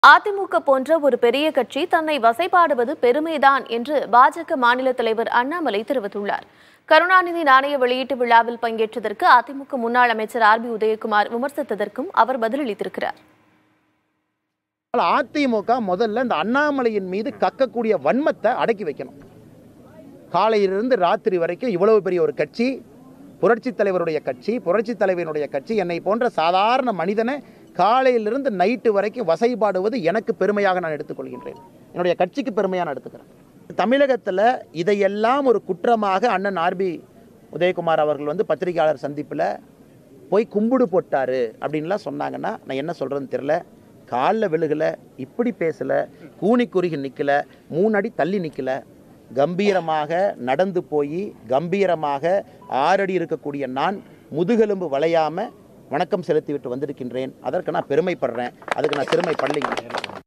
அதிமுக போன்ற ஒரு பெரிய கட்சி தன்னை வசைபாடுவது பெருமைதான் என்று பாஜக மாநில தலைவர் அண்ணாமலை தெரிவித்துள்ளார் கருணாநிதி நாணய வெளியீட்டு விழாவில் பங்கேற்றதற்கு அதிமுக முன்னாள் அமைச்சர் ஆர் பி உதயகுமார் விமர்சித்ததற்கும் அவர் பதிலளித்திருக்கிறார் ஆனால் அதிமுக முதல்ல இந்த அண்ணாமலையின் மீது கக்கக்கூடிய வன்மத்தை அடக்கி வைக்கணும் காலையிலிருந்து ராத்திரி வரைக்கும் இவ்வளவு பெரிய ஒரு கட்சி புரட்சித் தலைவருடைய கட்சி புரட்சித் தலைவனுடைய கட்சி என்னை போன்ற சாதாரண மனிதனை காலையிலிருந்து நைட்டு வரைக்கும் வசைபாடுவது எனக்கு பெருமையாக நான் எடுத்துக்கொள்கின்றேன் என்னுடைய கட்சிக்கு பெருமையாக நான் எடுத்துக்கிறேன் தமிழகத்தில் இதையெல்லாம் ஒரு குற்றமாக அண்ணன் ஆர்பி உதயகுமார் அவர்கள் வந்து பத்திரிகையாளர் சந்திப்பில் போய் கும்பிடு போட்டாரு அப்படின்லாம் சொன்னாங்கன்னா நான் என்ன சொல்கிறேன்னு தெரில காலில் விழுகலை இப்படி பேசலை கூனி குறுகி நிற்கல மூணு அடி தள்ளி நிற்கல கம்பீரமாக நடந்து போய் கம்பீரமாக ஆறடி இருக்கக்கூடிய நான் முதுகெலும்பு வளையாமல் வணக்கம் செலுத்திவிட்டு வந்திருக்கின்றேன் அதற்கு நான் பெருமைப்படுறேன் அதுக்கு நான் பெருமை பண்ணலைங்க